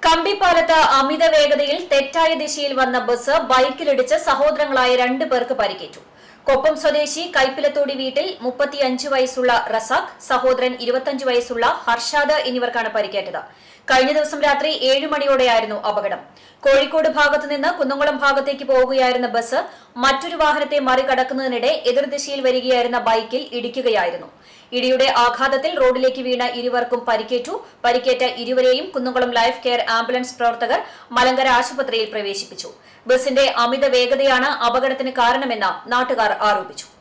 കമ്പിപ്പാലത്ത് അമിത വേഗതയിൽ തെറ്റായ ദിശയിൽ വന്ന ബസ് ബൈക്കിലിടിച്ച് സഹോദരങ്ങളായ രണ്ടു പേർക്ക് പരിക്കേറ്റു കൊപ്പം സ്വദേശി കൈപ്പിലത്തോടി വീട്ടിൽ മുപ്പത്തിയഞ്ച് വയസ്സുള്ള റസാഖ് സഹോദരൻ ഇരുപത്തിയഞ്ച് വയസ്സുള്ള ഹർഷാദ് എന്നിവർക്കാണ് പരിക്കേറ്റത് കഴിഞ്ഞ ദിവസം രാത്രി ഏഴ് മണിയോടെയായിരുന്നു അപകടം കോഴിക്കോട് ഭാഗത്തു നിന്ന് കുന്നംകുളം ഭാഗത്തേക്ക് പോവുകയായിരുന്ന ബസ് മറ്റൊരു വാഹനത്തെ മറികടക്കുന്നതിനിടെ എതിർദിശയിൽ വരികയായിരുന്ന ബൈക്കിൽ ഇടിക്കുകയായിരുന്നു ഇടിയുടെ ആഘാതത്തിൽ റോഡിലേക്ക് വീണ ഇരുവർക്കും പരിക്കേറ്റു പരിക്കേറ്റ ഇരുവരെയും കുന്നംകുളം ലൈഫ് കെയർ ആംബുലൻസ് പ്രവർത്തകർ മലങ്കര ആശുപത്രിയിൽ പ്രവേശിപ്പിച്ചു ബസിന്റെ അമിത വേഗതയാണ് അപകടത്തിന് കാരണമെന്ന് നാട്ടുകാർ ആരോപിച്ചു